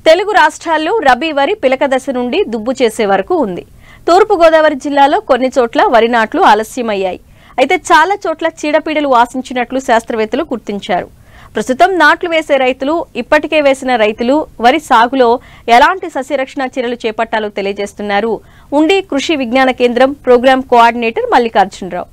తెలుగు రాష్ట్రాల్లో రబీ వరి పిలక దశ నుండి దుబ్బు చేసే వరకు ఉంది తూర్పుగోదావరి జిల్లాలో కొన్ని చోట్ల వరి నాట్లు ఆలస్యమయ్యాయి అయితే చాలా చోట్ల చీడపీడలు ఆశించినట్లు శాస్త్రవేత్తలు గుర్తించారు ప్రస్తుతం నాట్లు వేసే రైతులు ఇప్పటికే వేసిన రైతులు వరి సాగులో ఎలాంటి సస్యరక్షణ చర్యలు చేపట్టాలో తెలియజేస్తున్నారు ఉండి కృషి విజ్ఞాన కేంద్రం ప్రోగ్రాం కోఆర్డినేటర్ మల్లికార్జునరావు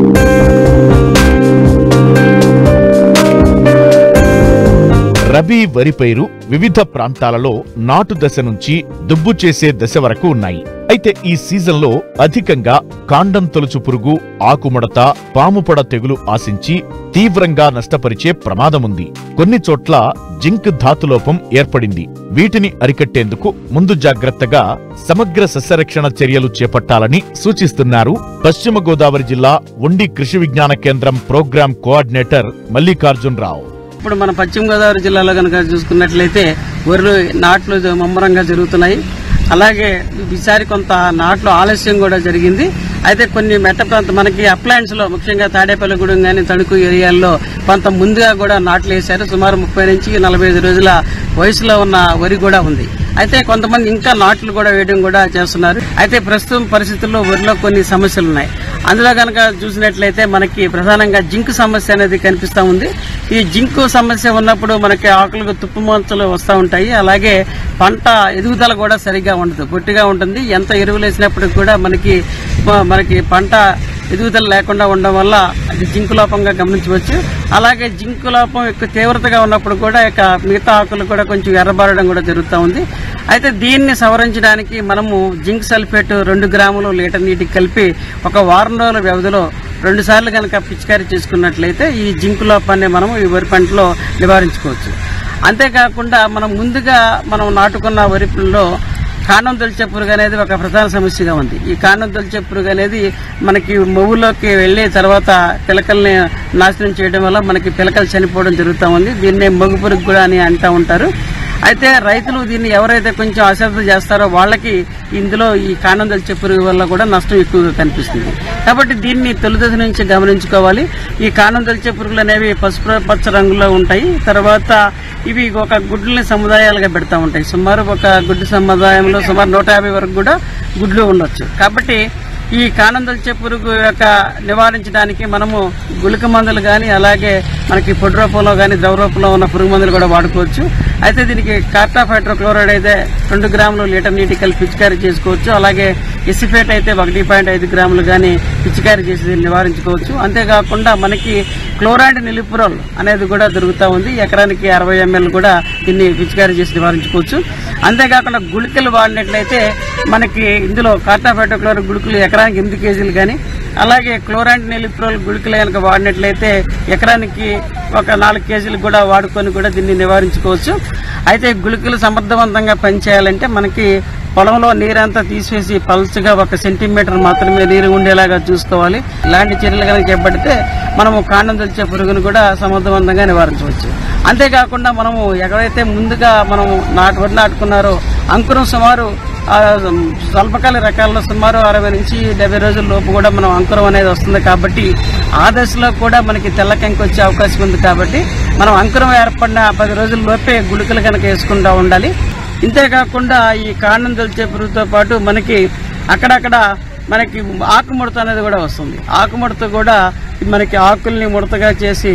రబీ వరి పైరు వివిధ ప్రాంతాలలో నాటు దశ నుంచి దుబ్బు చేసే దశ వరకు ఉన్నాయి అయితే ఈ సీజన్లో అధికంగా కాండం తొలుచు పురుగు ఆకుముడత పాముపొడ తెగులు ఆశించి తీవ్రంగా నష్టపరిచే ప్రమాదముంది కొన్ని చోట్ల జింక్ ధాతులోపం ఏర్పడింది వీటిని అరికట్టేందుకు ముందు జాగ్రత్తగా సమగ్ర సస్యరక్షణ చర్యలు చేపట్టాలని సూచిస్తున్నారు పశ్చిమ గోదావరి జిల్లా ఉండి కృషి విజ్ఞాన కేంద్రం ప్రోగ్రాం కోఆర్డినేటర్ మల్లికార్జునరావు ఇప్పుడు మన పశ్చిమ గోదావరి జిల్లాలో కనుక చూసుకున్నట్లయితే వరిలు నాట్లు జ- ముమ్మరంగా జరుగుతున్నాయి అలాగే ఈసారి కొంత నాట్లు ఆలస్యం కూడా జరిగింది అయితే కొన్ని మెట్ట ప్రాంతం మనకి అప్లాంట్స్ లో ముఖ్యంగా తాడేపల్లిగూడెం కానీ తణుకు ఏరియాల్లో కొంత ముందుగా కూడా నాట్లు వేశారు సుమారు ముప్పై నుంచి నలభై ఐదు రోజుల వయసులో ఉన్న వరి కూడా ఉంది అయితే కొంతమంది ఇంకా నాట్లు కూడా వేయడం కూడా చేస్తున్నారు అయితే ప్రస్తుతం పరిస్థితుల్లో వరిలో కొన్ని సమస్యలు ఉన్నాయి అందులో కనుక చూసినట్లయితే మనకి ప్రధానంగా జింక్ సమస్య అనేది కనిపిస్తా ఉంది ఈ జింక్ సమస్య ఉన్నప్పుడు మనకి ఆకులకు తుప్పు మంచులు వస్తూ ఉంటాయి అలాగే పంట ఎదుగుదల కూడా సరిగా ఉండదు పొట్టిగా ఉంటుంది ఎంత ఎరువులు వేసినప్పటికి కూడా మనకి మనకి పంట ఎదుగుదల లేకుండా ఉండడం వల్ల అది జింకు లోపంగా గమనించవచ్చు అలాగే జింకు లోపం ఎక్కువ తీవ్రతగా ఉన్నప్పుడు కూడా ఇక మిగతా ఆకులు కూడా కొంచెం ఎర్రబారడం కూడా జరుగుతూ ఉంది అయితే దీన్ని సవరించడానికి మనము జింక్ సల్ఫేట్ రెండు గ్రాములు లీటర్ నీటికి కలిపి ఒక వారం రోజుల వ్యవధిలో రెండు సార్లు కనుక పిచికారీ చేసుకున్నట్లయితే ఈ జింకు లోపాన్ని మనం ఈ వరి పంటలో నివారించుకోవచ్చు అంతేకాకుండా మనం ముందుగా మనం నాటుకున్న వరిలో కాండం తొలిచే పురుగు అనేది ఒక ప్రధాన సమస్యగా ఉంది ఈ కాండం తొలిచే పురుగు అనేది మనకి మొవ్వులోకి వెళ్ళి తర్వాత పిలకల్ని నాశనం చేయడం వల్ల మనకి పిలకలు చనిపోవడం జరుగుతూ ఉంది దీన్నే మొగ్గు పురుగు కూడా అని అంటూ ఉంటారు అయితే రైతులు దీన్ని ఎవరైతే కొంచెం అశ్రద్ధ చేస్తారో వాళ్ళకి ఇందులో ఈ కాండం తొలిచే పురుగు వల్ల కూడా నష్టం ఎక్కువగా కనిపిస్తుంది కాబట్టి దీన్ని తొలిదశ నుంచి గమనించుకోవాలి ఈ కాండం తొలిచే పురుగులు అనేవి పసుపు పచ్చ రంగులో ఉంటాయి తర్వాత ఇవి ఒక గుడ్లని సముదాయాలుగా పెడతా ఉంటాయి సుమారు ఒక గుడ్డు సముదాయంలో సుమారు నూట యాభై వరకు కూడా గుడ్లు ఉండొచ్చు కాబట్టి ఈ కాండం తొలిచే పురుగు యొక్క నివారించడానికి మనము గుళిక మందులు కానీ అలాగే మనకి పొడి రూపంలో కానీ ద్రవ రూపంలో ఉన్న పురుగు మందులు కూడా వాడుకోవచ్చు అయితే దీనికి కార్టాఫ్ హైడ్రోక్లోరైడ్ అయితే రెండు గ్రాములు లీటర్ నీటి కలిపి పిచికారీ చేసుకోవచ్చు అలాగే ఎసిఫేట్ అయితే ఒకటి పాయింట్ ఐదు గ్రాములు కానీ పిచికారీ చేసి దీన్ని నివారించుకోవచ్చు అంతేకాకుండా మనకి క్లోరైడ్ నిలిపురల్ అనేది కూడా దొరుకుతూ ఉంది ఎకరానికి అరవై ఎంఎల్ కూడా దీన్ని పిచికారీ చేసి నివారించుకోవచ్చు అంతేకాకుండా గుళికలు వాడినట్లయితే మనకి ఇందులో కార్టాఫైటోక్లోరైడ్ గుళికలు ఎకరానికి ఎనిమిది కేజీలు కానీ అలాగే క్లోరైడ్ నిలిప్రోల్ గుళికలు కనుక వాడినట్లయితే ఎకరానికి ఒక నాలుగు కేజీలు కూడా వాడుకొని కూడా దీన్ని నివారించుకోవచ్చు అయితే గుళికలు సమర్థవంతంగా పనిచేయాలంటే మనకి పొలంలో నీరంతా తీసేసి పల్చగా ఒక సెంటీమీటర్ మాత్రమే నీరు ఉండేలాగా చూసుకోవాలి ఇలాంటి చర్యలు కనుక చేపడితే మనము కాండం తెచ్చే పురుగును కూడా సమర్థవంతంగా నివారించవచ్చు అంతేకాకుండా మనము ఎక్కడైతే ముందుగా మనం నాటు వడ్లు నాటుకున్నారో అంకురం సుమారు ఆ, స్వల్పకాల రకాల్లో సుమారు అరవై నుంచి డెబ్బై రోజుల లోపు కూడా మనం అంకురం అనేది వస్తుంది కాబట్టి ఆ దశలో కూడా మనకి తెల్ల కంకి వచ్చే అవకాశం ఉంది కాబట్టి మనం అంకురం ఏర్పడిన పది రోజుల లోపే గుళికలు కనుక వేసుకుంటూ ఉండాలి ఇంతేకాకుండా ఈ కాండం తొలిచే పురుగుతో పాటు మనకి అక్కడక్కడ మనకి ఆకుముడత అనేది కూడా వస్తుంది ఆకుముడత కూడా మనకి ఆకుల్ని ముడతగా చేసి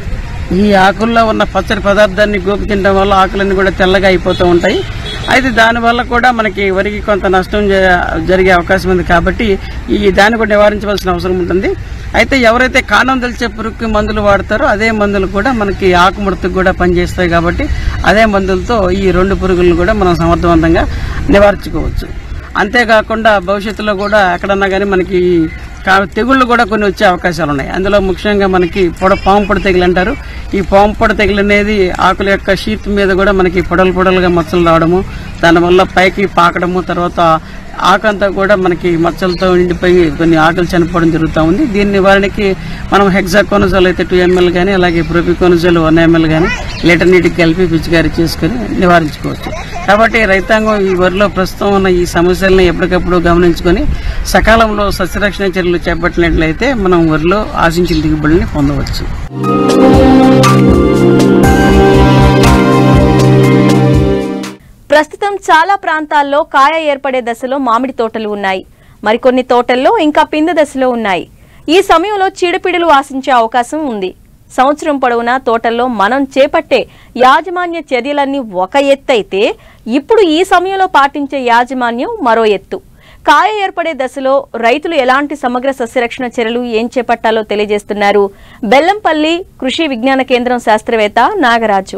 ఈ ఆకుల్లో ఉన్న పచ్చడి పదార్థాన్ని గోపి తినడం వల్ల ఆకులన్నీ కూడా తెల్లగా అయిపోతూ ఉంటాయి అయితే దానివల్ల కూడా మనకి వరికి కొంత నష్టం జ- జరిగే అవకాశం ఉంది కాబట్టి ఈ దాన్ని కూడా నివారించవలసిన అవసరం ఉంటుంది అయితే ఎవరైతే కాండం తెలిసే పురుగుకి మందులు వాడతారో అదే మందులు కూడా మనకి ఆకుముడతకు కూడా పనిచేస్తాయి కాబట్టి అదే మందులతో ఈ రెండు పురుగులను కూడా మనం సమర్థవంతంగా నివారించుకోవచ్చు అంతేకాకుండా భవిష్యత్తులో కూడా ఎక్కడన్నా కానీ మనకి కా- తెగుళ్ళు కూడా కొన్ని వచ్చే అవకాశాలు ఉన్నాయి అందులో ముఖ్యంగా మనకి పొడ పాము పొడ తెగులు అంటారు ఈ పాము పొడ తెగులు అనేది ఆకుల యొక్క షీత్ మీద కూడా మనకి పొడలు పొడలుగా మచ్చలు రావడము దానివల్ల పైకి పాకడము తర్వాత ఆకంతా కూడా మనకి మచ్చలతో నిండిపోయి కొన్ని ఆకులు చనిపోవడం జరుగుతూ ఉంది దీని నివారణకి మనం హెక్సాకోనజోల్ అయితే టూ ఎంఎల్ కానీ అలాగే ప్రోపికోనజోల్ వన్ ఎంఎల్ కానీ లీటర్ నీటికి కలిపి పిచికారీ చేసుకొని నివారించుకోవచ్చు కాబట్టి రైతాంగం ఈ వరిలో ప్రస్తుతం ఉన్న ఈ సమస్యలను ఎప్పటికప్పుడు గమనించుకొని సకాలంలో సస్యరక్షణ చర్యలు చేపట్టినట్లయితే మనం వరిలో ఆశించిన దిగుబడిని పొందవచ్చు ప్రస్తుతం చాలా ప్రాంతాల్లో కాయ ఏర్పడే దశలో మామిడి తోటలు ఉన్నాయి మరికొన్ని తోటల్లో ఇంకా పిందె దశలో ఉన్నాయి ఈ సమయంలో చీడపీడలు ఆశించే అవకాశం ఉంది సంవత్సరం పొడవునా తోటల్లో మనం చేపట్టే యాజమాన్య చర్యలన్నీ ఒక ఎత్తైతే ఇప్పుడు ఈ సమయంలో పాటించే యాజమాన్యం మరో ఎత్తు కాయ ఏర్పడే దశలో రైతులు ఎలాంటి సమగ్ర సస్యరక్షణ చర్యలు ఏం చేపట్టాలో తెలియజేస్తున్నారు బెల్లంపల్లి కృషి విజ్ఞాన కేంద్రం శాస్త్రవేత్త నాగరాజు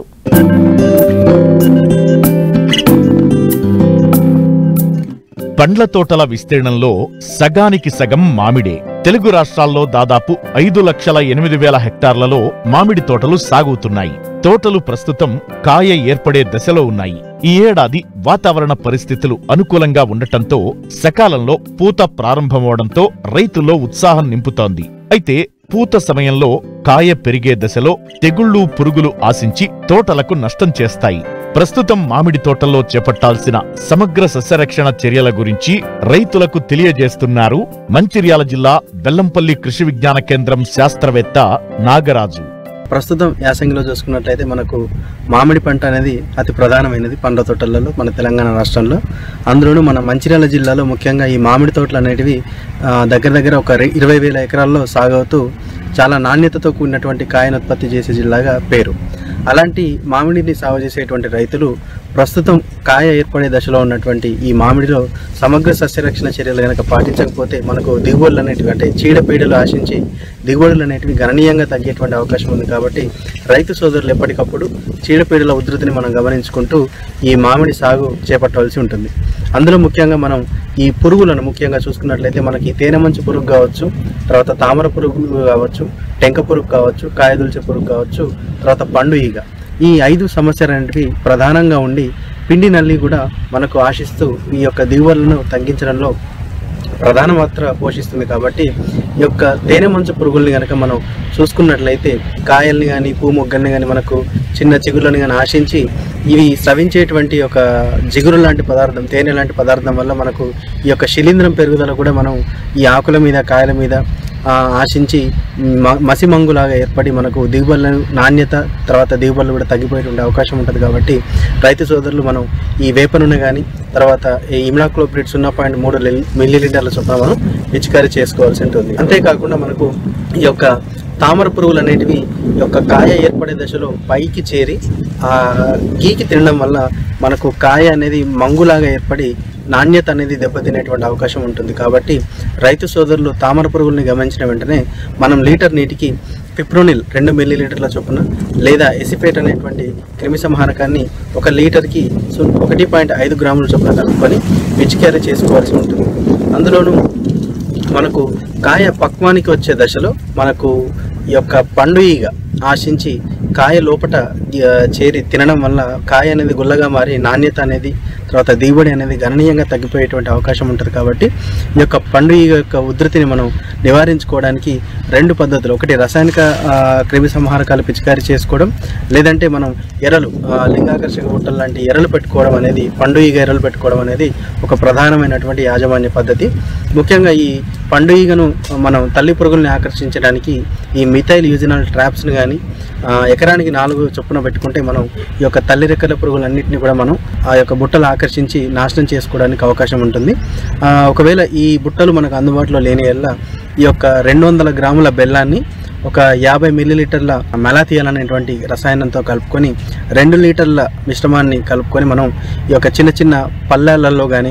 పండ్ల తోటల విస్తీర్ణంలో సగానికి సగం మామిడే తెలుగు రాష్ట్రాల్లో దాదాపు ఐదు లక్షల ఎనిమిది వేల హెక్టార్లలో మామిడి తోటలు సాగుతున్నాయి తోటలు ప్రస్తుతం కాయ ఏర్పడే దశలో ఉన్నాయి ఈ ఏడాది వాతావరణ పరిస్థితులు అనుకూలంగా ఉండటంతో సకాలంలో పూత ప్రారంభమవడంతో రైతుల్లో ఉత్సాహం నింపుతోంది అయితే పూత సమయంలో కాయ పెరిగే దశలో తెగుళ్ళు పురుగులు ఆశించి తోటలకు నష్టం చేస్తాయి ప్రస్తుతం మామిడి తోటల్లో చేపట్టాల్సిన సమగ్ర సస్యరక్షణ చర్యల గురించి రైతులకు తెలియజేస్తున్నారు మంచిర్యాల జిల్లా బెల్లంపల్లి కృషి విజ్ఞాన కేంద్రం శాస్త్రవేత్త నాగరాజు ప్రస్తుతం యాసంగిలో చూసుకున్నట్లయితే మనకు మామిడి పంట అనేది అతి ప్రధానమైనది పండ్ల తోటలలో మన తెలంగాణ రాష్ట్రంలో అందులోనూ మన మంచిర్యాల జిల్లాలో ముఖ్యంగా ఈ మామిడి తోటలు అనేటివి ఆ, దగ్గర దగ్గర ఒక రె- ఇరవై వేల ఎకరాల్లో సాగవుతూ చాలా నాణ్యతతో కూడినటువంటి కాయను ఉత్పత్తి చేసే జిల్లాగా పేరు అలాంటి మామిడిని సాగు చేసేటువంటి రైతులు ప్రస్తుతం కాయ ఏర్పడే దశలో ఉన్నటువంటి ఈ మామిడిలో సమగ్ర సస్యరక్షణ చర్యలు కనుక పాటించకపోతే మనకు దిగుబడులు అనేటివి అంటే చీడపీడలు ఆశించి దిగుబడులు అనేటివి గణనీయంగా తగ్గేటువంటి అవకాశం ఉంది కాబట్టి రైతు సోదరులు ఎప్పటికప్పుడు చీడపీడల ఉధృతిని మనం గమనించుకుంటూ ఈ మామిడి సాగు చేపట్టవలసి ఉంటుంది అందులో ముఖ్యంగా మనం ఈ పురుగులను ముఖ్యంగా చూసుకున్నట్లయితే మనకి తేనె మంచు పురుగు కావచ్చు తర్వాత తామర పురుగు కావచ్చు టెంక పురుగు కావచ్చు కాయదుల్చే పురుగు కావచ్చు తర్వాత పండు ఈగ ఈ ఐదు సమస్యలు అనేటివి ప్రధానంగా ఉండి పిండి నల్లి కూడా మనకు ఆశిస్తూ ఈ యొక్క దిగుబడులను తగ్గించడంలో ప్రధాన పాత్ర పోషిస్తుంది కాబట్టి ఈ యొక్క తేనె మంచు పురుగుల్ని కనుక మనం చూసుకున్నట్లయితే కాయల్ని కానీ పూ మొగ్గల్ని కానీ మనకు చిన్న చిగుళ్ళని కానీ ఆశించి ఇవి స్రవించేటువంటి ఒక జిగురు లాంటి పదార్థం తేనె లాంటి పదార్థం వల్ల మనకు ఈ యొక్క శిలీంధ్రం పెరుగుదల కూడా మనం ఈ ఆకుల మీద కాయల మీద ఆ, ఆశించి మ- మసిమంగులాగా ఏర్పడి మనకు దిగుబడులను నాణ్యత తర్వాత దిగుబడులు కూడా తగ్గిపోయేటువంటి అవకాశం ఉంటుంది కాబట్టి రైతు సోదరులు మనం ఈ వేప నూనె కానీ తర్వాత ఈ ఇమ్లాక్లోప్రిడ్ సున్నా పాయింట్ మూడు మిల్లీ లీటర్ల చొప్పున మనం పిచికారీ చేసుకోవాల్సి ఉంటుంది అంతేకాకుండా మనకు ఈ యొక్క తామర పురుగులు అనేటివి ఈ యొక్క కాయ ఏర్పడే దశలో పైకి చేరి ఆ గీకి తినడం వల్ల మనకు కాయ అనేది మంగులాగా ఏర్పడి నాణ్యత అనేది దెబ్బతినేటువంటి అవకాశం ఉంటుంది కాబట్టి రైతు సోదరులు తామర పురుగుల్ని గమనించిన వెంటనే మనం లీటర్ నీటికి పిప్రోనిల్ రెండు మిల్లీ లీటర్ల చొప్పున లేదా ఎసిపేట్ అనేటువంటి క్రిమి సంహారకాన్ని ఒక లీటర్కి సు- ఒకటి పాయింట్ ఐదు గ్రాముల చొప్పున కలుపుకొని పిచికారీ చేసుకోవాల్సి ఉంటుంది అందులోనూ మనకు కాయ పక్వానికి వచ్చే దశలో మనకు ఈ యొక్క పండు ఈగ ఆశించి కాయ లోపట ఆ, చేరి తినడం వల్ల కాయ అనేది గుల్లగా మారి నాణ్యత అనేది తర్వాత దిగుబడి అనేది గణనీయంగా తగ్గిపోయేటువంటి అవకాశం ఉంటుంది కాబట్టి ఈ యొక్క పండు ఈగ యొక్క ఉధృతిని మనం నివారించుకోవడానికి రెండు పద్ధతులు ఒకటి రసాయనిక ఆ, క్రిమి సంహారకాలు పిచికారీ చేసుకోవడం లేదంటే మనం ఎరలు ఆ, లింగాకర్షక బుట్టలు లాంటి ఎరలు పెట్టుకోవడం అనేది పండు ఈగ ఎరలు పెట్టుకోవడం అనేది ఒక ప్రధానమైనటువంటి యాజమాన్య పద్ధతి ముఖ్యంగా ఈ పండు ఈగను మనం తల్లి పురుగుల్ని ఆకర్షించడానికి ఈ మిథైల్ యూజినల్ ట్రాప్స్ని కానీ ఎకరానికి నాలుగు చొప్పున పెట్టుకుంటే మనం ఈ యొక్క తల్లి రెక్కల పురుగులన్నింటినీ కూడా మనం ఆ యొక్క బుట్టలు ఆకర్షించి నాశనం చేసుకోవడానికి అవకాశం ఉంటుంది ఆ, ఒకవేళ ఈ బుట్టలు మనకు అందుబాటులో లేని వల్ల ఈ యొక్క రెండు వందల గ్రాముల బెల్లాన్ని ఒక యాభై మిల్లీలీటర్ల మెలాథియల్ అనేటువంటి రసాయనంతో కలుపుకొని రెండు లీటర్ల మిశ్రమాన్ని కలుపుకొని మనం ఈ యొక్క చిన్న చిన్న పల్లెలలో కానీ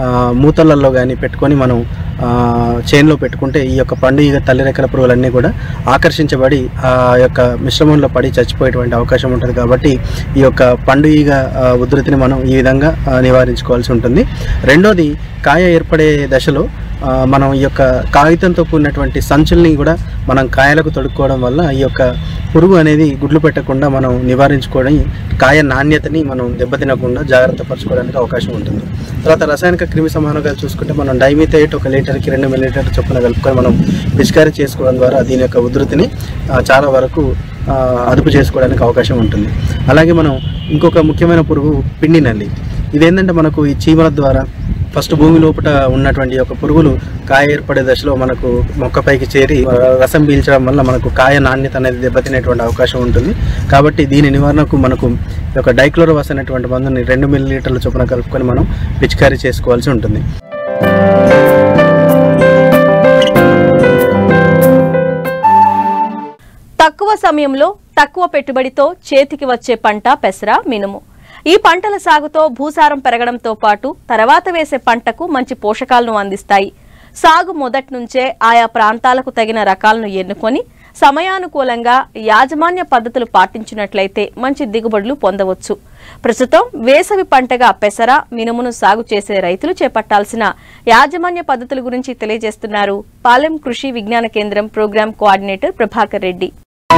మూతలలో కానీ పెట్టుకొని మనం ఆ, చేన్లో పెట్టుకుంటే ఈ యొక్క పండు ఈగ తల్లి రెక్కల పురుగులన్నీ కూడా ఆకర్షించబడి ఆ యొక్క మిశ్రమంలో పడి చచ్చిపోయేటువంటి అవకాశం ఉంటుంది కాబట్టి ఈ యొక్క పండు ఈగ ఆ, ఉధృతిని మనం ఈ విధంగా ఆ, నివారించుకోవాల్సి ఉంటుంది రెండోది కాయ ఏర్పడే దశలో ఆ, మనం ఈ యొక్క కాగితంతో కూడినటువంటి సంచుల్ని కూడా మనం కాయలకు తొడుక్కోవడం వల్ల ఈ యొక్క పురుగు అనేది గుడ్లు పెట్టకుండా మనం నివారించుకోవడం కాయ నాణ్యతని మనం దెబ్బతినకుండా జాగ్రత్త పరచుకోవడానికి అవకాశం ఉంటుంది తర్వాత రసాయనిక క్రిమి సమానకాలు చూసుకుంటే మనం డైమిథైట్ ఒక లీటర్కి రెండు మిల్లీలీటర్ చొప్పున కలుపుకొని మనం పిచికారీ చేసుకోవడం ద్వారా దీని యొక్క ఉధృతిని ఆ, చాలా వరకు ఆ, అదుపు చేసుకోవడానికి అవకాశం ఉంటుంది అలాగే మనం ఇంకొక ముఖ్యమైన పురుగు పిండి నల్లి ఇదేంటంటే మనకు ఈ చీమల ద్వారా ఫస్ట్ భూమి లోపల ఉన్నటువంటి యొక్క పురుగులు కాయ ఏర్పడే దశలో మనకు మొక్కపైకి చేరి ఆ, రసం పీల్చడం వల్ల మనకు కాయ నాణ్యత అనేది దెబ్బతినేటువంటి అవకాశం ఉంటుంది కాబట్టి దీని నివారణకు మనకు ఈ యొక్క డైక్లోరోవాస్ అనేటువంటి మందుని రెండు మిల్లీ లీటర్ల చొప్పున కలుపుకొని మనం పిచికారీ చేసుకోవాల్సి ఉంటుంది తక్కువ సమయంలో తక్కువ పెట్టుబడితో చేతికి వచ్చే పంట పెసర మినుము ఈ పంటల సాగుతో భూసారం పెరగడంతో పాటు తర్వాత వేసే పంటకు మంచి పోషకాలను అందిస్తాయి సాగు మొదటి నుంచే ఆయా ప్రాంతాలకు తగిన రకాలను ఎన్నుకొని సమయానుకూలంగా యాజమాన్య పద్ధతులు పాటించినట్లయితే మంచి దిగుబడులు పొందవచ్చు ప్రస్తుతం వేసవి పంటగా పెసర మినుమును సాగు చేసే రైతులు చేపట్టాల్సిన యాజమాన్య పద్ధతుల గురించి తెలియజేస్తున్నారు పాలెం కృషి విజ్ఞాన కేంద్రం ప్రోగ్రాం కోఆర్డినేటర్ ప్రభాకర్ రెడ్డి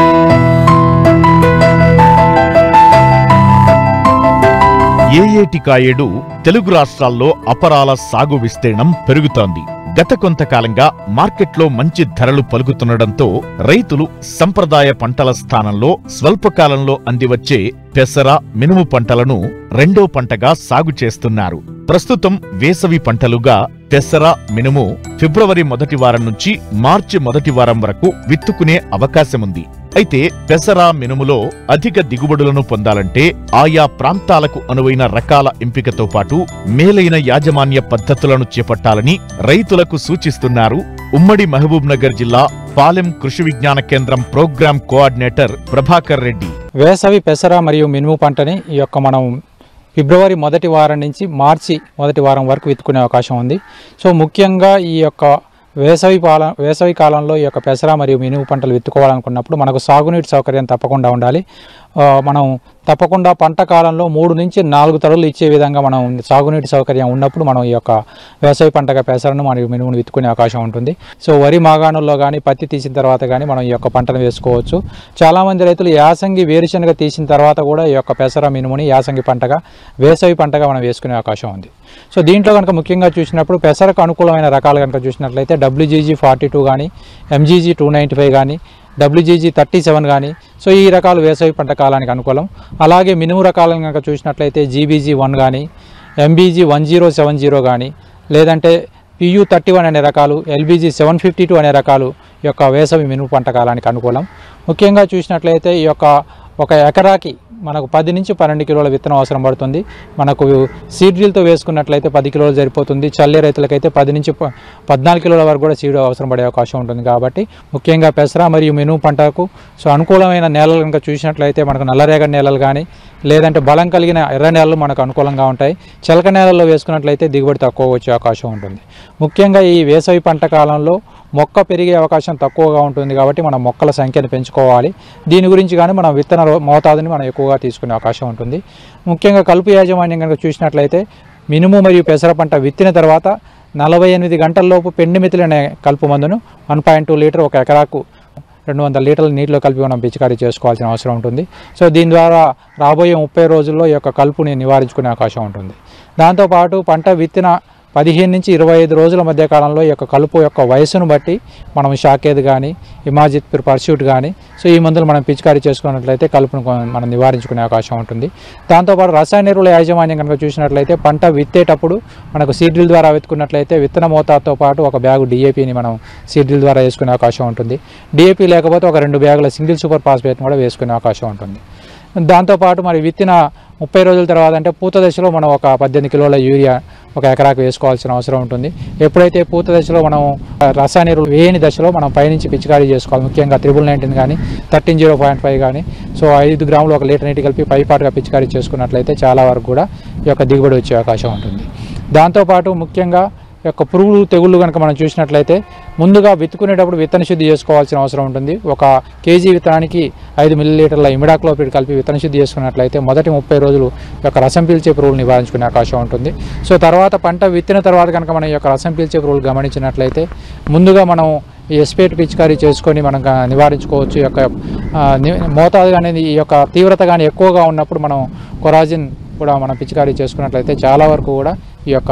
ఏఏటి కాయేడు తెలుగు రాష్ట్రాల్లో అపరాల సాగు విస్తీర్ణం పెరుగుతోంది గత కొంతకాలంగా మార్కెట్లో మంచి ధరలు పలుకుతుండటంతో రైతులు సంప్రదాయ పంటల స్థానంలో స్వల్పకాలంలో అందివచ్చే పెసర మినుము పంటలను రెండో పంటగా సాగు చేస్తున్నారు ప్రస్తుతం వేసవి పంటలుగా పెసర మినుము ఫిబ్రవరి మొదటి వారం నుంచి మార్చి మొదటి వారం వరకు విత్తుకునే అవకాశముంది అయితే పెసర మినుములో అధిక దిగుబడులను పొందాలంటే ఆయా ప్రాంతాలకు అనువైన రకాల ఎంపికతో పాటు మేలైన యాజమాన్య పద్ధతులను చేపట్టాలని రైతులకు సూచిస్తున్నారు ఉమ్మడి మహబూబ్ నగర్ జిల్లా పాలెం కృషి విజ్ఞాన కేంద్రం ప్రోగ్రాం కోఆర్డినేటర్ ప్రభాకర్ రెడ్డి వేసవి పెసర మరియు మినుము పంటని ఈ యొక్క మనం ఫిబ్రవరి మొదటి వారం నుంచి మార్చి మొదటి వారం వరకు విత్తుకునే అవకాశం ఉంది సో ముఖ్యంగా ఈ యొక్క వేసవి పాల వేసవి కాలంలో ఈ యొక్క పెసర మరియు మినుము పంటలు విత్తుకోవాలనుకున్నప్పుడు మనకు సాగునీటి సౌకర్యం తప్పకుండా ఉండాలి ఆ, మనం తప్పకుండా పంట కాలంలో మూడు నుంచి నాలుగు తడులు ఇచ్చే విధంగా మనం సాగునీటి సౌకర్యం ఉన్నప్పుడు మనం ఈ యొక్క వ్యవసాయ పంటగా పెసరను మరియు మినుమును విత్తుకునే అవకాశం ఉంటుంది సో వరి మాగాణుల్లో కానీ పత్తి తీసిన తర్వాత కానీ మనం ఈ యొక్క పంటను వేసుకోవచ్చు చాలామంది రైతులు యాసంగి వేరుశనగ తీసిన తర్వాత కూడా ఈ యొక్క పెసర మినుముని యాసంగి పంటగా వేసవి పంటగా మనం వేసుకునే అవకాశం ఉంది సో దీంట్లో కనుక ముఖ్యంగా చూసినప్పుడు పెసరకు అనుకూలమైన రకాలు కనుక చూసినట్లయితే డబ్ల్యూజీజీ ఫార్టీ టూ కానీ ఎంజీజీ టూ నైంటీ ఫైవ్ కానీ డబ్ల్యూజీజీ థర్టీ సెవెన్ కానీ సో ఈ రకాలు వేసవి పంట కాలానికి అనుకూలం అలాగే మినుము రకాలను కనుక చూసినట్లయితే జీబీజీ వన్ కానీ MBG one zero seven zero కానీ లేదంటే పియు థర్టీ వన్ అనే రకాలు ఎల్బీజీ సెవెన్ ఫిఫ్టీ టూ అనే రకాలు ఈ యొక్క వేసవి మినుము పంట కాలానికి అనుకూలం ముఖ్యంగా చూసినట్లయితే ఈ యొక్క ఒక ఎకరాకి మనకు పది నుంచి పన్నెండు కిలోల విత్తనం అవసరం పడుతుంది మనకు సీడ్ డ్రిల్తో వేసుకున్నట్లయితే పది కిలోలు సరిపోతుంది చల్లే రైతులకైతే పది నుంచి ప- పద్నాలుగు కిలోల వరకు కూడా సీడ్ అవసరం పడే అవకాశం ఉంటుంది కాబట్టి ముఖ్యంగా పెసర మరియు మినుము పంటకు సో అనుకూలమైన నేలలు కనుక చూసినట్లయితే మనకు నల్లరేగడి నేలలు కానీ లేదంటే బలం కలిగిన ఎర్ర నేలలు మనకు అనుకూలంగా ఉంటాయి చిలక నేలల్లో వేసుకున్నట్లయితే దిగుబడి తక్కువ వచ్చే అవకాశం ఉంటుంది ముఖ్యంగా ఈ వేసవి పంట కాలంలో మొక్క పెరిగే అవకాశం తక్కువగా ఉంటుంది కాబట్టి మనం మొక్కల సంఖ్యను పెంచుకోవాలి దీని గురించి కానీ మనం విత్తన రో- మోతాదుని మనం ఎక్కువగా తీసుకునే అవకాశం ఉంటుంది ముఖ్యంగా కలుపు యాజమాన్యం కనుక చూసినట్లయితే మినుము మరియు పెసర పంట విత్తిన తర్వాత నలభై ఎనిమిది గంటల్లోపు పెండిమితిలి అనే కలుపు మందును వన్ పాయింట్ టూ లీటర్ ఒక ఎకరాకు రెండు వందల లీటర్ల నీటిలో కలిపి మనం పిచికారీ చేసుకోవాల్సిన అవసరం ఉంటుంది సో దీని ద్వారా రాబోయే ముప్పై రోజుల్లో ఈ యొక్క కలుపుని నివారించుకునే అవకాశం ఉంటుంది దాంతోపాటు పంట విత్తిన పదిహేను నుంచి ఇరవై ఐదు రోజుల మధ్య కాలంలో ఈ యొక్క కలుపు యొక్క వయసును బట్టి మనం షాకేద్ కానీ ఇమాజిత్ పర్స్యూట్ కానీ సో ఈ మందులు మనం పిచికారీ చేసుకున్నట్లయితే కలుపును కొ- మనం నివారించుకునే అవకాశం ఉంటుంది దాంతోపాటు రసాయన ఎరువుల యాజమాన్యం కనుక చూసినట్లయితే పంట విత్తేటప్పుడు మనకు సీడ్రిల్ ద్వారా విత్తుకున్నట్లయితే విత్తన మోతాదుతో పాటు ఒక బ్యాగు డిఏపిని మనం సీడ్రిల్ ద్వారా వేసుకునే అవకాశం ఉంటుంది డిఏపి లేకపోతే ఒక రెండు బ్యాగుల సింగిల్ సూపర్ ఫాస్ఫేట్ని కూడా వేసుకునే అవకాశం ఉంటుంది దాంతోపాటు మరి విత్తిన ముప్పై రోజుల తర్వాత అంటే పూత దశలో మనం ఒక పద్దెనిమిది కిలోల యూరియా ఒక ఎకరాకు వేసుకోవాల్సిన అవసరం ఉంటుంది ఎప్పుడైతే పూత దశలో మనం ఆ, రసాయన ఎరువులు వేయని దశలో మనం పైనుంచి పిచికారీ చేసుకోవాలి ముఖ్యంగా త్రిబుల్ నైన్టీన్ కానీ థర్టీన్ జీరో పాయింట్ ఫైవ్ కానీ సో ఐదు గ్రాములు ఒక లీటర్ నీటి కలిపి పైపాటుగా పిచికారీ చేసుకున్నట్లయితే చాలా వరకు కూడా ఈ యొక్క దిగుబడి వచ్చే అవకాశం ఉంటుంది దాంతోపాటు ముఖ్యంగా ఈ యొక్క పురుగులు తెగుళ్ళు కనుక మనం చూసినట్లయితే ముందుగా విత్తుకునేటప్పుడు విత్తన శుద్ధి చేసుకోవాల్సిన అవసరం ఉంటుంది ఒక కేజీ విత్తనానికి ఐదు మిల్లీలీటర్ల ఇమిడాక్లోపిడ్ కలిపి విత్తన శుద్ధి చేసుకున్నట్లయితే మొదటి ముప్పై రోజులు ఈ యొక్క రసం పీల్చే పురుగులు నివారించుకునే అవకాశం ఉంటుంది సో తర్వాత పంట విత్తిన తర్వాత కనుక మనం ఈ యొక్క రసం పీల్చే పురుగులు గమనించినట్లయితే ముందుగా మనం ఈ ఎస్పేట్ పిచికారీ చేసుకొని మనం గా- నివారించుకోవచ్చు ఈ యొక్క ఆ, ని- మోతాదు అనేది ఈ యొక్క తీవ్రత కానీ ఎక్కువగా ఉన్నప్పుడు మనం కొరాజిన్ కూడా మనం పిచికారీ చేసుకున్నట్లయితే చాలా వరకు కూడా ఈ యొక్క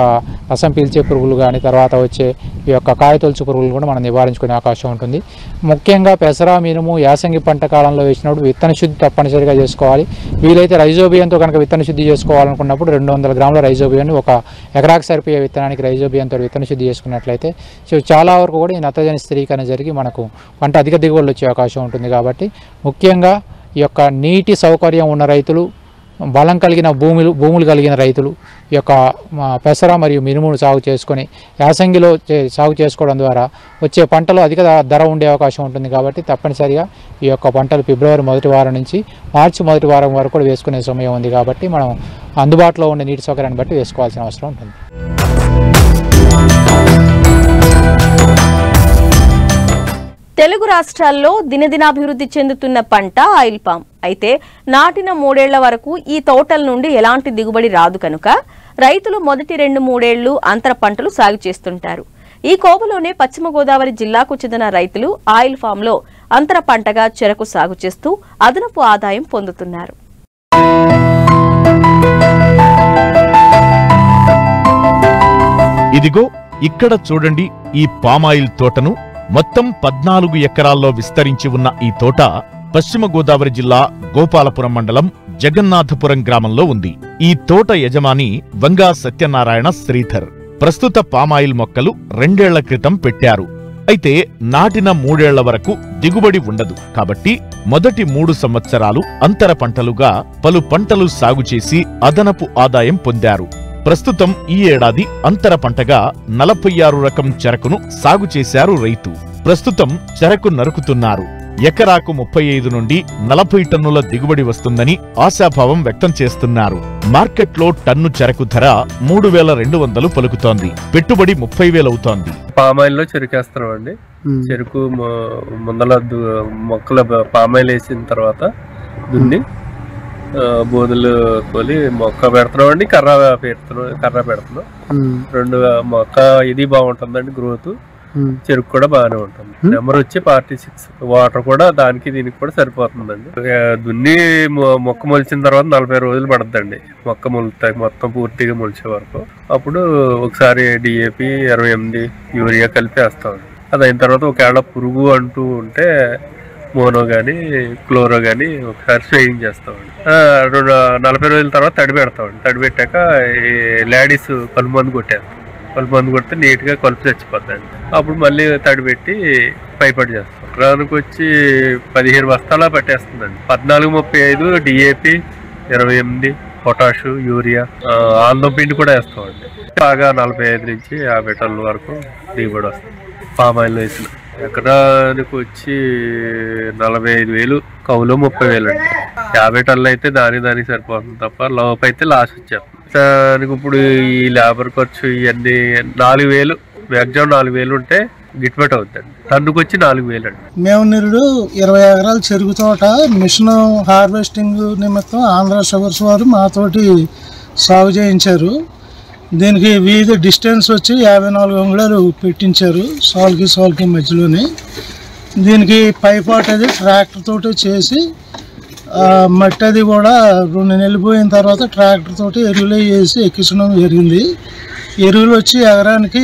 రసం పీల్చే పురుగులు కానీ తర్వాత వచ్చే ఈ యొక్క కాయతొలుచు పురుగులు కూడా మనం నివారించుకునే అవకాశం ఉంటుంది ముఖ్యంగా పెసర మినుము యాసంగి పంట కాలంలో వేసినప్పుడు విత్తన శుద్ధి తప్పనిసరిగా చేసుకోవాలి వీలైతే రైజోబియంతో కనుక విత్తన శుద్ధి చేసుకోవాలనుకున్నప్పుడు రెండు వందల గ్రాముల రైజోబియాన్ని ఒక ఎకరాకు సరిపోయే విత్తనానికి రైజోబియంతో విత్తన శుద్ధి చేసుకున్నట్లయితే సో చాలా వరకు కూడా ఈ నత్రజని స్థిరీకరణ జరిగి మనకు పంట అధిక దిగుబడులు వచ్చే అవకాశం ఉంటుంది కాబట్టి ముఖ్యంగా ఈ యొక్క నీటి సౌకర్యం ఉన్న రైతులు బలం కలిగిన భూములు భూములు కలిగిన రైతులు ఈ యొక్క మా, పెసర మరియు మినుములు సాగు చేసుకొని యాసంగిలో చే- సాగు చేసుకోవడం ద్వారా వచ్చే పంటలో అధిక ధ- ధర ఉండే అవకాశం ఉంటుంది కాబట్టి తప్పనిసరిగా ఈ యొక్క పంటలు ఫిబ్రవరి మొదటి వారం నుంచి మార్చి మొదటి వారం వరకు కూడా వేసుకునే సమయం ఉంది కాబట్టి మనం అందుబాటులో ఉండే నీటి సౌకర్యాన్ని బట్టి వేసుకోవాల్సిన అవసరం ఉంటుంది తెలుగు రాష్ట్రాల్లో దినదినాభివృద్ధి చెందుతున్న పంట ఆయిల్ పామ్ అయితే నాటిన మూడేళ్ల వరకు ఈ తోటల నుండి ఎలాంటి దిగుబడి రాదు కనుక రైతులు మొదటి రెండు మూడేళ్లు అంతర పంటలు సాగు చేస్తుంటారు ఈ కోవలోనే పశ్చిమ గోదావరి జిల్లాకు చెందిన రైతులు ఆయిల్ ఫామ్ లో అంతర పంటగా చెరకు సాగు చేస్తూ అదనపు ఆదాయం పొందుతున్నారు ఇదిగో ఇక్కడ చూడండి ఈ పామాయిల్ తోటను మొత్తం పద్నాలుగు ఎకరాల్లో విస్తరించి ఉన్న ఈ తోట పశ్చిమ గోదావరి జిల్లా గోపాలపురం మండలం జగన్నాథపురం గ్రామంలో ఉంది ఈ తోట యజమాని వంగా సత్యనారాయణ శ్రీధర్ ప్రస్తుత పామాయిల్ మొక్కలు రెండేళ్ల క్రితం పెట్టారు అయితే నాటిన మూడేళ్ల వరకు దిగుబడి ఉండదు కాబట్టి మొదటి మూడు సంవత్సరాలు అంతర పంటలుగా పలు పంటలు సాగు చేసి అదనపు ఆదాయం పొందారు ప్రస్తుతం ఈ ఏడాది అంతర పంటగా నలభై ఆరు రకం చెరకును సాగు చేశారు రైతు ప్రస్తుతం చెరకు నరుకుతున్నారు ఎకరాకు ముప్పై ఐదు నుండి నలభై టన్నుల దిగుబడి వస్తుందని ఆశాభావం వ్యక్తం చేస్తున్నారు మార్కెట్లో టన్ను చెరకు ధర మూడు వేల రెండు వందలు పలుకుతోంది పెట్టుబడి ముప్పై వేలవుతోంది పామాయిల్ లో చెరుకేస్తున్నాం అండి చెరుకు మ- ముందల దు- మొక్కల బ- పామాయిల్ వేసిన తర్వాత దున్ని ఆ, బోధులు కోలి మొక్క పెడుతున్నాం అండి కర్ర పెడుతున్నాం కర్ర పెడుతున్నాం రెండు మొక్క ఇది బాగుంటుందండి గ్రోత్ చెరుకు కూడా బాగానే ఉంటుంది నెంబర్ వచ్చి పార్టీ సిక్స్ వాటర్ కూడా దానికి దీనికి కూడా సరిపోతుందండి ఆ, దున్ని మొ- మొక్క మొలిచిన తర్వాత నలభై రోజులు పడుతుందండి మొక్క మొలుతాయి మొత్తం పూర్తిగా మొలిచే వరకు అప్పుడు ఒకసారి డిఏపి ఇరవై ఎనిమిది యూరియా కలిపి వేస్తాం అది అయిన తర్వాత ఒకవేళ పురుగు అంటూ ఉంటే మోనో కానీ క్లోరో కానీ ఒకసారి స్ప్రేయింగ్ చేస్తామండి ఆ, రెండు నలభై రోజుల తర్వాత తడి పెడతామండి తడి పెట్టాక ఈ లేడీస్ కలుమందు కొట్టేస్తాం కలుమందు కొడితే నీట్గా కలుపు చచ్చిపోతాయండి అప్పుడు మళ్ళీ తడి పెట్టి పైపడి చేస్తాం రానికి వచ్చి పదిహేను బస్తాలా పట్టేస్తుందండి పద్నాలుగు ముప్పై ఐదు డిఏపి ఇరవై ఎనిమిది పొటాషు యూరియా ఆ, ఆందం పిండి కూడా వేస్తామండి బాగా నలభై ఐదు నుంచి యాభై టన్నుల వరకు దిగుబడి వస్తుంది పామాయిల్ వేసిన ఎకరానికి వచ్చి నలభై ఐదు వేలు కౌలు ముప్పై వేలు అండి యాభై టన్నులు అయితే దాని దానికి సరిపోతుంది తప్ప లోపు అయితే లాస్ వచ్చేస్తుంది దానికి ఇప్పుడు ఈ లేబర్ ఖర్చు ఇవన్నీ నాలుగు వేలు మ్యాక్సిమం నాలుగు వేలు ఉంటే గిట్టుబాటు అవుతుందండి టన్నుకు వచ్చి నాలుగు వేలు అండి మేము నిరుడు ఇరవై ఎకరాల చెరుకు తోట మిషన్ హార్వెస్టింగ్ నిమిత్తం ఆంధ్ర షుగర్స్ వారు మాతోటి సాగు చేయించారు దీనికి వీధి డిస్టెన్స్ వచ్చి యాభై నాలుగు అంగుళాలు పెట్టించారు సాల్కి సాల్కి మధ్యలోని దీనికి పైపాట్ అది ట్రాక్టర్ తోటి చేసి ఆ, మట్టి అది కూడా రెండు నెలలు పోయిన తర్వాత ట్రాక్టర్ తోటి ఎరువులు వేసి ఎక్కించడం జరిగింది ఎరువులు వచ్చి ఎకరానికి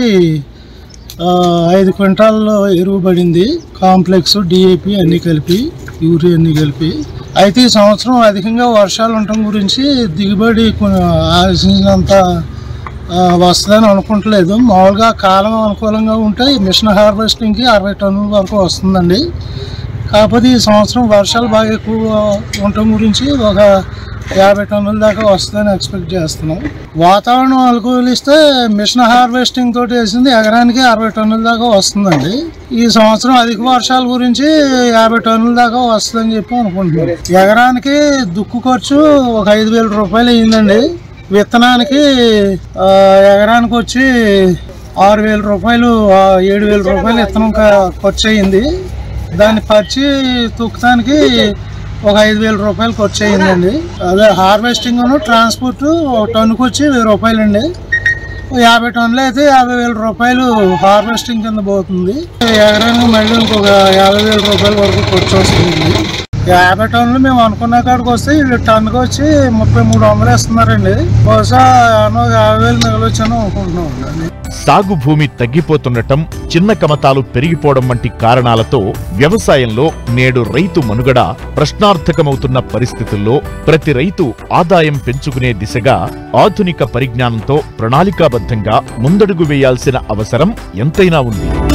ఆ, ఐదు క్వింటాల్లో ఎరువు పడింది కాంప్లెక్స్ డిఏపి అన్నీ కలిపి యూరియా అన్నీ కలిపి అయితే ఈ సంవత్సరం అధికంగా వర్షాలు ఉండటం గురించి దిగుబడి కొ- ఆశించినంత ఆ, వస్తుందని అనుకుంటలేదు మామూలుగా కాలం అనుకూలంగా ఉంటే ఈ మిషన్ హార్వెస్టింగ్కి అరవై టన్నుల వరకు వస్తుందండి కాకపోతే ఈ సంవత్సరం వర్షాలు బాగా ఎక్కువ ఉండటం గురించి ఒక యాభై టన్నుల దాకా వస్తుందని ఎక్స్పెక్ట్ చేస్తున్నాం వాతావరణం అనుకూలిస్తే మిషన్ హార్వెస్టింగ్ తోటి వేసింది ఎకరానికి అరవై టన్నుల దాకా వస్తుందండి ఈ సంవత్సరం అధిక వర్షాల గురించి యాభై టన్నుల దాకా వస్తుందని చెప్పి అనుకుంటున్నాం ఎకరానికి దుక్కు ఖర్చు ఒక ఐదు వేల రూపాయలు అయ్యిందండి విత్తనానికి ఆ, ఎకరానికి వచ్చి ఆరు వేల రూపాయలు ఆ, ఏడు వేల రూపాయలు విత్తనం క- ఖర్చు అయ్యింది దాన్ని పరిచి తూకటానికి ఒక ఐదు వేల రూపాయలు ఖర్చు అయ్యిందండి అదే హార్వెస్టింగ్ ట్రాన్స్పోర్ట్ టన్నుకు వచ్చి వెయ్యి రూపాయలండి యాభై టన్నులు అయితే యాభై వేల రూపాయలు హార్వెస్టింగ్ కింద పోతుంది ఎకరానికి మళ్ళీ ఇంకొక యాభై వేల రూపాయల వరకు ఖర్చు వస్తుంది యాభై టన్నులు మేము అనుకున్న కాడికి వస్తే వీళ్ళు టన్నుకి వచ్చి ముప్పై మూడు వందలు ఇస్తున్నారండి బహుశా ఏమో ఒక యాభై వేలు మిగలొచ్చాను అనుకుంటున్నాం అండి సాగు భూమి తగ్గిపోతుండటం చిన్న కమతాలు పెరిగిపోవడం వంటి కారణాలతో వ్యవసాయంలో నేడు రైతు మనుగడ ప్రశ్నార్థకమవుతున్న పరిస్థితుల్లో ప్రతి రైతు ఆదాయం పెంచుకునే దిశగా ఆధునిక పరిజ్ఞానంతో ప్రణాళికాబద్ధంగా ముందడుగు వేయాల్సిన అవసరం ఎంతైనా ఉంది